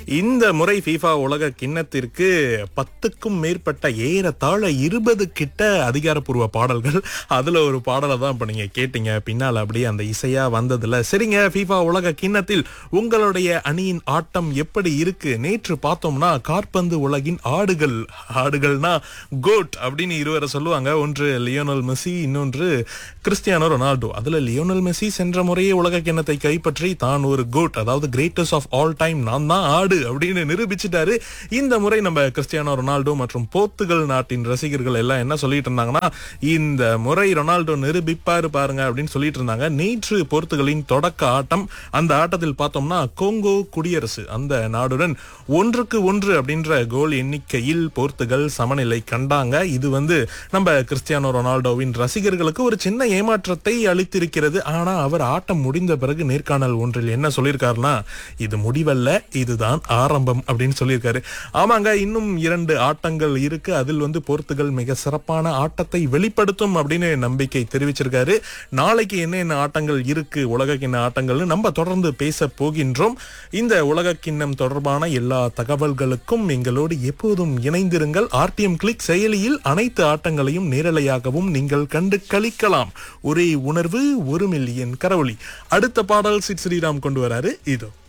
இந்த முறை FIFA உலக கிண்ணத்திற்கு பத்துக்கும் மேற்பட்ட ஏறத்தாழ இருபது கிட்ட அதிகாரப்பூர்வ பாடல்கள் அதுல ஒரு பாடலை தான் இப்ப நீங்க கேட்டீங்க பின்னால் அப்படியே அந்த இசையா வந்ததுல சரிங்க FIFA உலக கிண்ணத்தில் உங்களுடைய அணியின் ஆட்டம் எப்படி இருக்கு நேற்று பார்த்தோம்னா காற்பந்து உலகின் ஆடுகள் ஆடுகள்னா கோட் அப்படின்னு இருவரை சொல்லுவாங்க ஒன்று லியோனல் மெஸ்ஸி இன்னொன்று கிறிஸ்டியானோ ரொனால்டோ அதுல லியோனல் மெஸ்ஸி சென்ற முறையே உலக கிண்ணத்தை கைப்பற்றி தான் ஒரு கோட் அதாவது கிரேட்டஸ்ட் ஆஃப் ஆல் டைம் நான் தான் ஆடு அப்படின்னு நிரூபிச்சிட்டாரு இந்த முறை நம்ம கிறிஸ்டியானோ ரொனால்டோ மற்றும் போர்த்துகல் நாட்டின் ரசிகர்கள் எல்லாம் என்ன சொல்லிட்டு இருந்தாங்கன்னா இந்த முறை ரொனால்டோ நிரூபிப்பாரு பாருங்க அப்படின்னு சொல்லிட்டு இருந்தாங்க நேற்று போர்த்துகலின் தொடக்க ஆட்டம் அந்த ஆட்டத்தில் பார்த்தோம்னா கோங்கோ குடியரசு அந்த நாடுடன் ஒன்றுக்கு ஒன்று அப்படின்ற கோல் எண்ணிக்கையில் போர்த்துகல் சமநிலை கண்டாங்க இது வந்து நம்ம கிறிஸ்டியானோ ரொனால்டோவின் ரசிகர்களுக்கு ஒரு சின்ன ஏமாற்றத்தை அளித்திருக்கிறது ஆனா அவர் ஆட்டம் முடிந்த பிறகு நேர்காணல் ஒன்றில் என்ன சொல்லியிருக்காருன்னா இது முடிவல்ல இதுதான் ஆரம்பம் அப்படின்னு சொல்லியிருக்காரு ஆமாங்க இன்னும் இரண்டு ஆட்டங்கள் இருக்கு அதில் வந்து போர்த்துகல் மிக சிறப்பான ஆட்டத்தை வெளிப்படுத்தும் அப்படின்னு நம்பிக்கை தெரிவிச்சிருக்காரு நாளைக்கு என்னென்ன ஆட்டங்கள் இருக்கு உலக கிண்ண ஆட்டங்கள்னு நம்ம தொடர்ந்து பேச போகின்றோம் இந்த உலக கிண்ணம் தொடர்பான எல்லா தகவல்களுக்கும் எங்களோடு எப்போதும் இணைந்திருங்கள் ஆர்டிஎம் கிளிக் செயலியில் அனைத்து ஆட்டங்களையும் நேரலையாகவும் நீங்கள் கண்டு களிக்கலாம் ஒரே உணர்வு ஒரு மில்லியன் கரவொலி அடுத்த பாடல் சிட் ஸ்ரீராம் கொண்டு வராரு இதோ